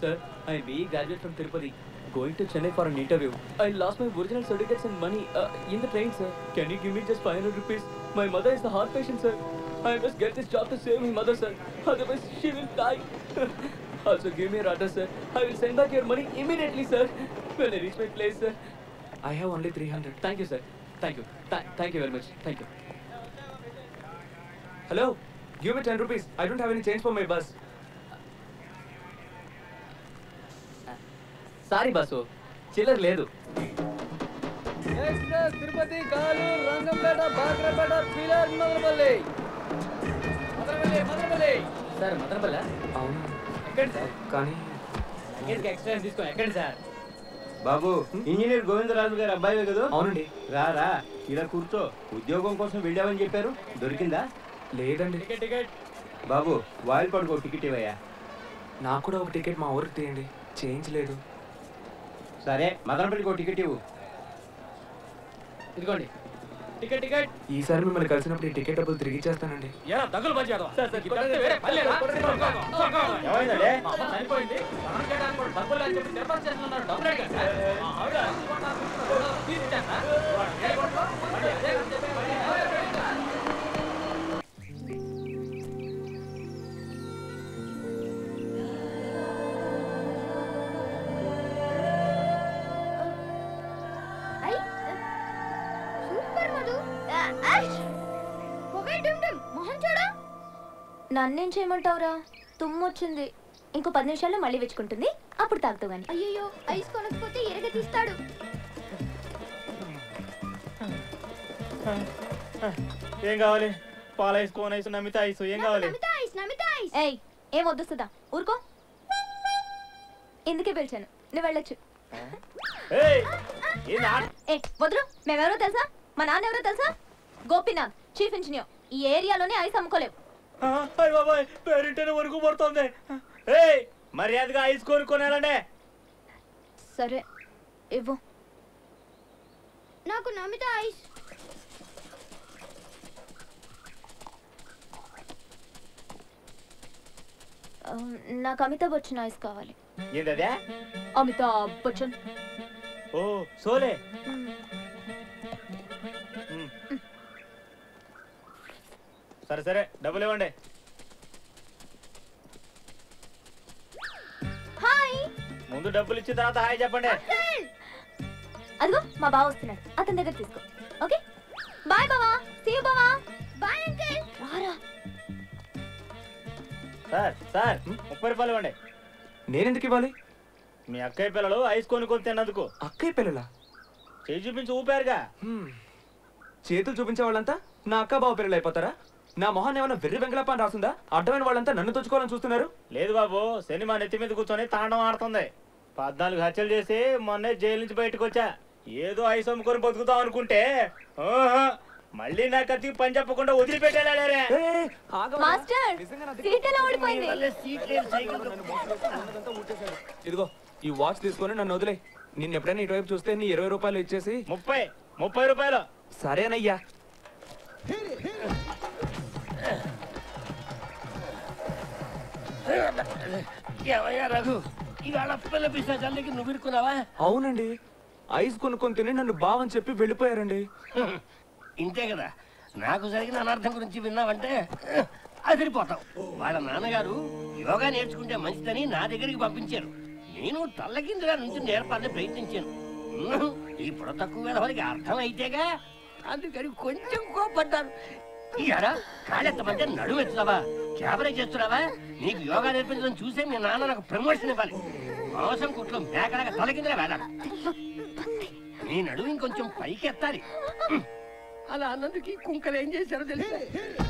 sir. I'm BE graduate from Tirupati. Going to Chennai for an interview. I lost my original certificates and money uh, in the train, sir. Can you give me just 500 rupees? My mother is the heart patient, sir. I must get this job to save my mother, sir. Otherwise, she will die. also, give me a rudder, sir. I will send back your money immediately, sir. When I reach my place, sir. I have only three hundred Thank you, sir. Thank you. Th- thank you very much. Thank you. Hello give me ten rupees I don't have any change for my bus sorry boss చిల్లర లేదు express Tirupati Kaluru Rangampeta Bagrapeta Piler Madanapalle Madanapalle Madanapalle sir Madanapalle అవును ఎక్కడ sir కానీ టికెట్కి extra తీసుకో ఎక్కడ sir బాబు engineer Govindaraju గారు అబ్బాయి కదా అవునండి రా రా ఇలా కూర్చో ఉద్యోగం కోసం వెళ్ళామని చెప్పారు దొరికిందా లేదండి టికెట్ టికెట్ బాబు వాయిల్ పడుకో టికెట్ ఇవ్వయా నాకు కూడా ఒక టికెట్ మా ఊరికి తీయండి చేంజ్ లేదు సరే మదనపల్లికి ఒక టికెట్ ఇవ్వు ఇదిగోండి టికెట్ టికెట్ ఈసారి మిమ్మల్ని కలిసినప్పుడు ఈ టికెట్ డబ్బులు తిరిగి ఇచ్చేస్తానండి ఎరా దగ్గులు పని చేద్దాం సార్ సార్ కొట్టండి, వేరే పని లేదా? ఏమైందండి మా అమ్మ చనిపోయింది స్నానం చేయడానికి కూడా డబ్బులు అని చెప్పి తిరుపతి చేస్తున్నారు డబ్బులు అడిగారు సార్. మా ఆవిడ ఫీజు ఇచ్చాను సార్. వాడు ఏ కొట్టో, మళ్ళీ అదే అని చెప్పి మళ్ళీ అదే అడిగారు. ఐ సూపర్ మధు ఆ, ఐష్ పొగ డుమ్ డుమ్ మొహం చూడు నన్నేం చేయమంటావురా తుమ్మొచ్చింది ఇంకో పది నిమిషాల్లో మళ్ళీ వెచ్చుకుంటుంది అప్పుడు తాగుతావు గాని అయ్యయ్యో ఐస్ కొనకపోతే ఎరగ తీస్తాడు ఏం కావాలి పాల ice cone ice Namita ice ఏం కావాలి నమిత ఐస్ నమిత ఐస్ ఏయ్ ఏం వద్దు సుధా ఊరుకో ఎందుకే పిలిచాను నువ్వు వెళ్ళొచ్చు ఏయ్ ఏంది ఆ- ఏ వదులు మేమెవరో తెలుసా మా నాన్న ఎవరో తెలుసా గోపీనాథ్ చీఫ్ ఇంజనీర్ ఈ ఏరియాలోనే ఐస్ అమ్ముకోలేవు ఆ, అయ్ బాబాయ్ పేరింటనే వరకు పడుతుంది ఏయ్ మర్యాదగా ఐస్ కోన్ కొనాలంటే సరే ఇవ్వు నాకు నమిత ఐస్ ఆ, నాకు అమితాబ్ బచ్చన్ ఐస్ కావాలి ఏందదే అమితాబ్ బచ్చన్ ఓ సోలే మ్, ఉమ్. సరే సరే డబ్బులు ఇవ్వండి హాయ్ ముందు డబ్బులు ఇచ్చిన తర్వాత హాయ్ చెప్పండి అదిగో మా బావ వస్తున్నాడు అతని దగ్గర తీసుకో ఓకే బాయ్ బావా సీ యు బావా బాయ్ అంకిల్ రారా సార్ సార్ ముప్పై రూపాయలు ఇవ్వండి నేనెందుకు ఇవ్వాలి మీ అక్కయ్య పిల్లలు ఐస్ కొనుక్కొని తిన్నందుకు అక్కయ్య పిల్లల చేయి చూపించి ఊపారుగా చేతులు చూపించే వాళ్ళంతా నా అక్క బావ పిల్లలు అయిపోతారా నా మొహాన్ని ఏమైనా వెర్రి వెంకలప్ప అని రాసిందా అడ్డమైన వాళ్ళంతా నన్ను తెచ్చుకోవాలని చూస్తున్నారు లేదు బాబు సినిమా నెత్తి మీద కూర్చొని తాండం ఆడుతుంది పద్నాలుగు హత్యలు చేసి మొన్నే జైలు నుంచి బయటకు వచ్చా ఏదో ఐస్ అమ్ముకొని బతుకుతాం అనుకుంటే ఆహా, మళ్ళీ నా కత్తికి పని చెప్పకుండా వదిలిపెట్టేలాడే మాస్టర్ సీట్ ఎలా ఓడిపోయింది ఇదిగో ఈ వాచ్ తీసుకొని నన్ను వదిలే నిన్ను ఎప్పుడైనా ఇటువైపు చూస్తే నీ ఇరవై రూపాయలు ఇచ్చేసి ముప్పై ముప్పై రూపాయలు సరేనయ్యా ఏమయ్యా రఘు ఇవాళ పిల్ల పిశాచాలకి నువ్వు ఇరుక్కున్నావా అవునండి ఐస్ కొనుక్కొని తిని నన్ను బావని చెప్పి వెళ్ళిపోయారండి ఇంతే కదా నాకు జరిగిన అనర్థం గురించి విన్నావంటే అదిరిపోతావు వాళ్ళ నాన్నగారు యోగా నేర్చుకుంటే మంచిదని నా దగ్గరికి పంపించారు నేను తల్లకిందుగా నుంచి నేర్పాలని ప్రయత్నించాను ఉహ్, ఈ పొడ తక్కువ వాళ్ళకి అర్థం అయితేగా అందుకని కొంచెం కోపడ్డాను ఇయారా కాళ్ళెత్తమంటే నడుము ఎత్తుతావా చేపలే చేస్తున్నావా నీకు యోగా నేర్పించడం చూసే మీ నాన్న నాకు ప్రమోషన్ ఇవ్వాలి మాంసం కుట్లో మేకలాగా తలకిందలా వేలాలి నీ నడుము ఇంకొంచెం పైకి ఎత్తాలి ఉహ్, అలా అన్నందుకు ఈ కుంకలు ఏం చేశారో తెలుసా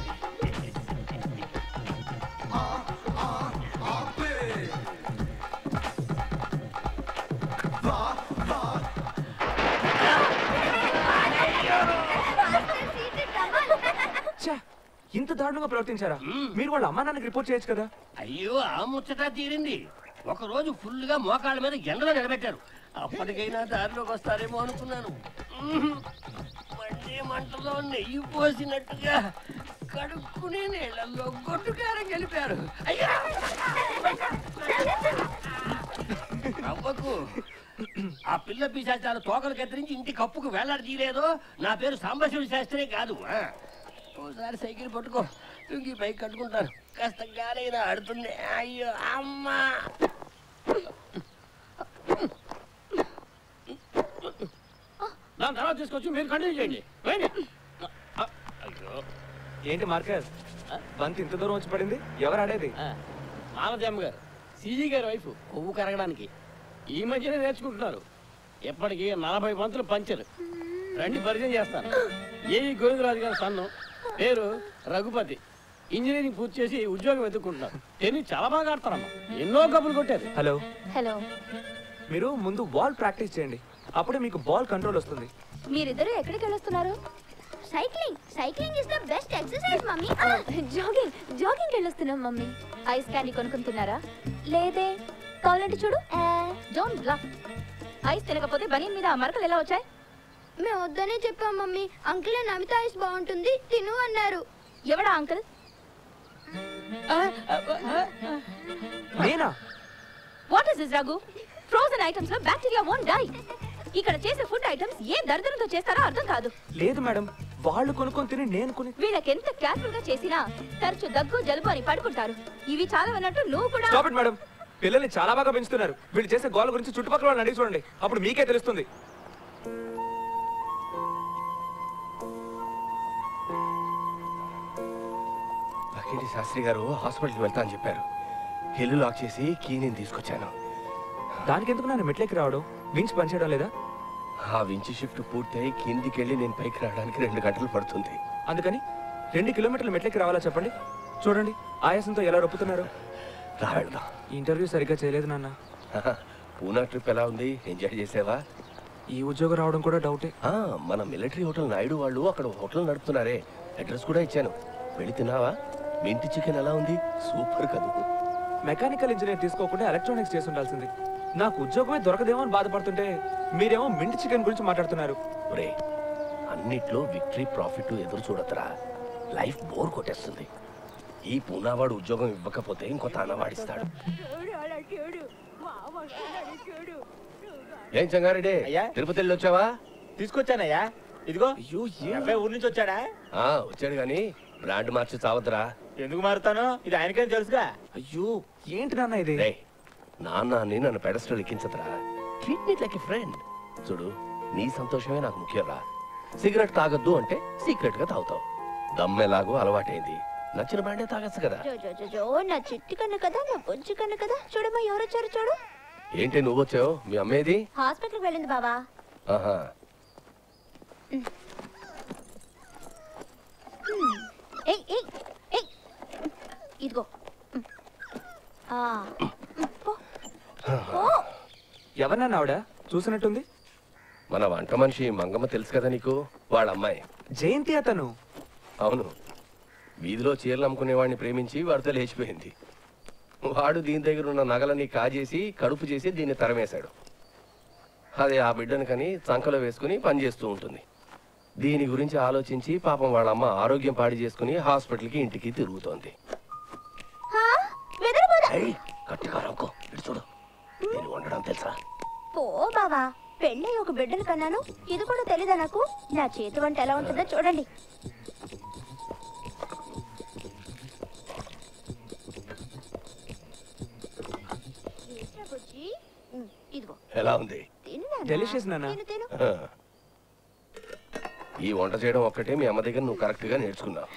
ఛా, ఇంత దారుణంగా ప్రవర్తించారా మీరు వాళ్ళ అమ్మా నాన్నకి రిపోర్ట్ చేయొచ్చు కదా అయ్యో ఆ ముచ్చట తీరింది ఒక రోజు ఫుల్ గా మోకాళ్ళ మీద ఎండలో నిలబెట్టారు అప్పటికైనా దారిలోకి వస్తారేమో అనుకున్నాను ఉహు. మళ్ళీ మంటలో నెయ్యి పోసినట్టుగా కడుక్కునే నీళ్ళల్లో గొడ్డుకారం గెలిపారు అయ్యో నవ్వకు ఆ పిల్ల పిశాచాలు తోకలు కత్తిరించి ఇంటి కప్పుకు వేలాడి తీయలేదు నా పేరు సాంబశివుడి శాస్త్రే కాదు ఆ. ఓసారి సైకిల్ పట్టుకో ఇంక బైక్ కట్టుకుంటాను కాస్త గాలైనా ఆడుతుంది అయ్యో అమ్మా దాని తర్వాత తీసుకొచ్చి మీరు కంటిన్యూ చేయండి పోయండి. అయ్యో ఏంటి మార్కర్ బంతి ఇంత దూరం వచ్చి పడింది ఎవరు ఆడేది మాలజమ్మ గారు సీజీ గారి వైఫ్ కొవ్వు కరగడానికి ఈ మధ్యనే నేర్చుకుంటున్నారు ఎప్పటికీ నలభై పంతులు పంచరు రండి పరిచయం చేస్తాను ఏవి గోవిందరాజు గారి సన్ను పేరు రఘుపతి ఇంజనీరింగ్ పూర్తి చేసి ఉద్యోగం వెతుక్కుంటున్నారు టెన్నిస్ చాలా బాగా ఆడతారమ్మా ఎన్నో కప్పులు కొట్టారు హలో హలో మీరు ముందు బాల్ ప్రాక్టీస్ చేయండి అప్పుడే మీకు బాల్ కంట్రోల్ వస్తుంది మీరిద్దరు ఎక్కడికి వెళ్ళొస్తున్నారు cycling cycling is the best exercise mummy jogging jogging వెళ్ళొస్తున్నాం మమ్మీ ఐస్ క్యాండీ కొనుక్కుంటున్నారా లేదే కావాలంటే చూడు డోంట్ బ్లఫ్ ఐస్ తినకపోతే బనీన్ మీద ఆ మరకలు ఎలా వచ్చాయి మేము వద్దనే చెప్పాం మమ్మీ అంకుల్ నమిత ఐస్ బాగుంటుంది తిను అన్నారు ఎవడా అంకుల్ నేనా what is this Raghu frozen items లో బ్యాక్టీరియా వోంట్ డై ఇక్కడ చేసే ఫుడ్ ఐటమ్స్ ఏ దరిద్రంతో చేస్తారో అర్థం కాదు లేదు మేడం వాళ్ళు కొనుక్కొని తిని నేను కొని వీళ్ళకి ఎంత కేర్ఫుల్ గా చేసినా తరచు దగ్గు జలుబు అని పడుకుంటారు ఇవి చాలా అన్నట్టు నువ్వు కూడా స్టాప్ ఇట్ మేడం పిల్లల్ని చాలా బాగా పెంచుతున్నారు వీళ్ళు చేసే గోల గురించి చుట్టుపక్కల వాళ్ళని అడిగి చూడండి అప్పుడు మీకే తెలుస్తుంది పక్కింటి శాస్త్రి గారు హాస్పిటల్కి వెళ్తా అని చెప్పారు ఇల్లు లాక్ చేసి కీ నేను తీసుకొచ్చాను దానికి ఎందుకు నన్ను మెట్లెక్కి రావడం వించ్ పనిచేయడం లేదా ఆ వించి షిఫ్ట్ పూర్తయి కిందికి వెళ్ళి నేను పైకి రావడానికి రెండు గంటలు పడుతుంది అందుకని రెండు కిలోమీటర్ల మెట్లెక్కి రావాలా చెప్పండి చూడండి ఆయాసంతో ఎలా రొప్పుతున్నారు రా వెళ్దాం ఈ ఇంటర్వ్యూ సరిగ్గా చేయలేదు నాన్న ఆహా, పూనా ట్రిప్ ఎలా ఉంది ఎంజాయ్ చేసావా ఈ ఉద్యోగం రావడం కూడా డౌటే ఆ, మన మిలిటరీ హోటల్ నాయుడు వాళ్ళు అక్కడ హోటల్ నడుపుతున్నారే అడ్రస్ కూడా ఇచ్చాను వెళ్ళి తిన్నావా మింటి చికెన్ ఎలా ఉంది సూపర్ కదూ మెకానికల్ ఇంజనీర్ తీసుకోకుండా ఎలక్ట్రానిక్స్ చేసి ఉండాల్సింది నాకు ఉద్యోగమే దొరకదేమో అని బాధపడుతుంటే మీరేమో మింట్ చికెన్ గురించి మాట్లాడుతున్నారు ఒరే అన్నిట్లో విక్టరీ ప్రాఫిట్ ఎదురు చూడతరా లైఫ్ బోర్ కొట్టేస్తుంది ఈ పూనావాడు ఉద్యోగం ఇవ్వకపోతే ఇంకో తానవాడిస్తాడు ఏం చంగారెడ్డి అయ్యా? తిరుపతి వెళ్ళి వచ్చావా తీసుకొచ్చానయ్యా ఇదిగో అయ్యో ఈ అబ్బాయి ఊరి నుంచి వచ్చాడా ఆ వచ్చాడు గాని బ్రాండ్ మార్చి చావద్దురా ఎందుకు మారుతాను ఇది ఆయనకేం తెలుసుగా అయ్యో ఏంటి నాన్న ఇది రే నాన్న అని నన్ను పెడస్టల్ ఎక్కించదురా ట్రీట్ మీ లైక్ ఫ్రెండ్ చూడు నీ సంతోషమే నాకు ముఖ్యంరా సిగరెట్ తాగొద్దు అంటే సీక్రెట్ గా తాగుతావు దమ్మెలాగో అలవాటైంది నచ్చిన బ్రాండే తాగొచ్చు కదా జో జో జో జో నా చిట్టి కన్ను కదా నా బొజ్జు కన్ను కదా చూడమ్మా ఎవరు వచ్చారు చూడు ఏంటి నువ్వు వచ్చావు మీ అమ్మేది హాస్పిటల్కి వెళ్ళింది బావా ఆహా ఏయ్ ఏయ్ ఏయ్ ఇదిగో ఆ పో. పో. ఎవరినన్నా ఆవిడ చూసినట్టుంది మన వంట మనిషి మంగమ్మ తెలుసు కదా నీకు వాళ్ళ అమ్మాయి జయంతి అతను అవును వీధిలో చీరలు అమ్ముకునేవాడిని ప్రేమించి వాడితో లేచిపోయింది వాడు దీని దగ్గర ఉన్న నగలని కాజేసి కడుపు చేసి దీన్ని తరమేశాడు అది ఆ బిడ్డను కని చంకలో వేసుకుని పనిచేస్తూ ఉంటుంది దీని గురించి ఆలోచించి పాపం వాళ్ళ అమ్మ ఆరోగ్యం పాడి చేసుకుని హాస్పిటల్కి ఇంటికి తిరుగుతోంది హా? వెదరబోదా ఏయ్, గట్టిగా రొక్కో ఇటు చూడు దీన్ని వండడం తెలుసా పో బావా పెళ్ళై ఒక బిడ్డను కన్నాను ఇది కూడా తెలీదా నాకు నా చేతి వంట ఎలా ఉంటుందో చూడండి ఏంట్రా బుజ్జి? ఉమ్, ఇదిగో ఎలా ఉంది తిను నాన్నా. Delicious, నాన్నా. తిను తిను ఆ. ఈ వంట చేయడం ఒక్కటే మీ అమ్మ దగ్గర నువ్వు కరెక్ట్గా నేర్చుకున్నావు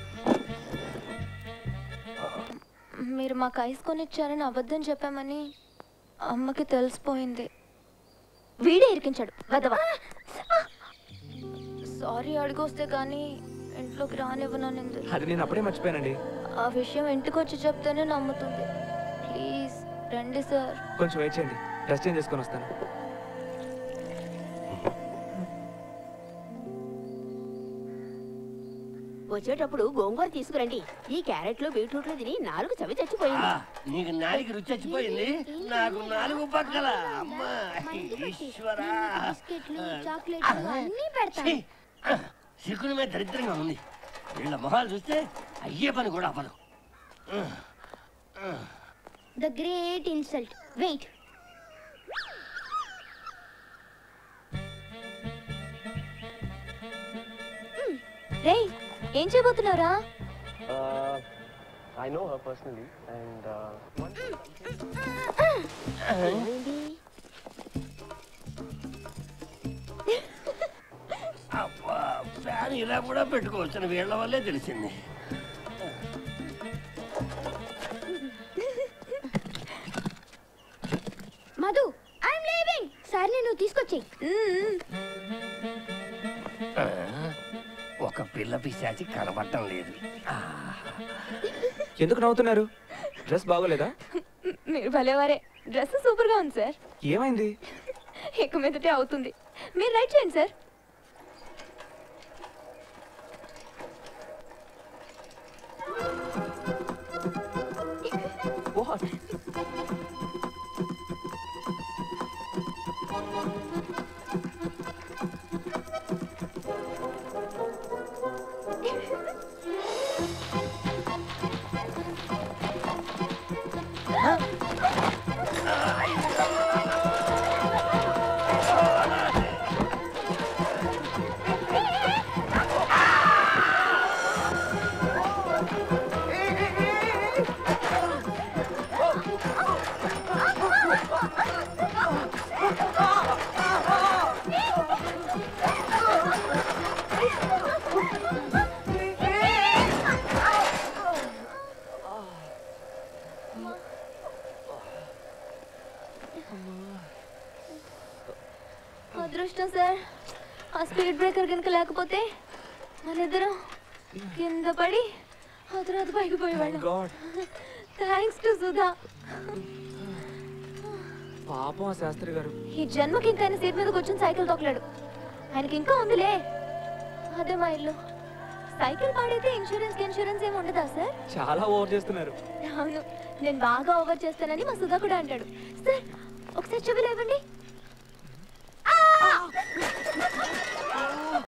మీరు మాకు ఐస్ కొనిచ్చారని అబద్ధం చెప్పామని అమ్మకి తెలిసిపోయింది వీడే ఇరికించాడు వదవా సారీ అడిగొస్తే కానీ ఇంట్లోకి రానివ్వనంది అది నేను అప్పుడే మర్చిపోయానండి ఆ విషయం ఇంటికి వచ్చి చెప్తేనే నమ్ముతుంది ప్లీజ్ రండి సార్ కొంచెం వెయిట్ చేయండి డ్రెస్ చేంజ్ చేసుకొని వస్తాను వచ్చేటప్పుడు గోంగూర తీసుకురండి ఈ క్యారెట్లు బీట్రూట్లు తిని నాలుగు చవి చచ్చిపోయింది ఆ, నీకు నాలుగు రుచి చచ్చిపోయింది నాకు నాలుగు పక్కల అమ్మా ఈశ్వరా బిస్కెట్లు చాక్లెట్లు అన్నీ పెడతాను సిక్కుల మీద దరిద్రంగా ఉంది వీళ్ళ మొహాలు చూస్తే అయ్యే పని కూడా అవ్వదు ద గ్రేట్ ఇన్సల్ట్ వెయిట్ రేయ్ ఏం చేయబోతున్నారా I know her personally and అబ్బా ఫ్యాన్ ఇలా కూడా పెట్టుకోవచ్చు వీళ్ళ వల్లే తెలిసింది మధు ఐఎమ్ లీవింగ్ సార్ నేను తీసుకొచ్చేయి ఆ, ఒక పిల్ల పిశాచి కనబడటం లేదు ఆ, ఎందుకు నవ్వుతున్నారు డ్రెస్ బాగోలేదా మీరు భలేవారే డ్రెస్ సూపర్ గా ఉంది సార్ ఏమైంది ఇక మీదటే అవుతుంది మీరు రైట్ చేయండి సార్ అదృష్టం సార్ ఆ స్పీడ్ బ్రేకర్ కనుక లేకపోతే మన ఇద్దరం కింద పడి ఆ తర్వాత పైకి పోయేవాళ్ళం థ్యాంక్స్ టు సుధా పాపం ఆ శాస్త్రి గారు ఈ జన్మకి ఇంకా ఆయన సీట్ మీద కూర్చొని సైకిల్ తొక్కలేడు ఆయనకి ఇంకా ఉందిలే అదే మా ఇల్లు సైకిల్ పాడైతే ఇన్సూరెన్స్ ఇన్సూరెన్స్ ఏమి ఉండదా సార్ చాలా ఓవర్ చేస్తున్నారు అవును నేను బాగా ఓవర్ చేస్తానని మా సుధా కూడా అంటాడు సార్ ఒకసారి చెవులు ఇవ్వండి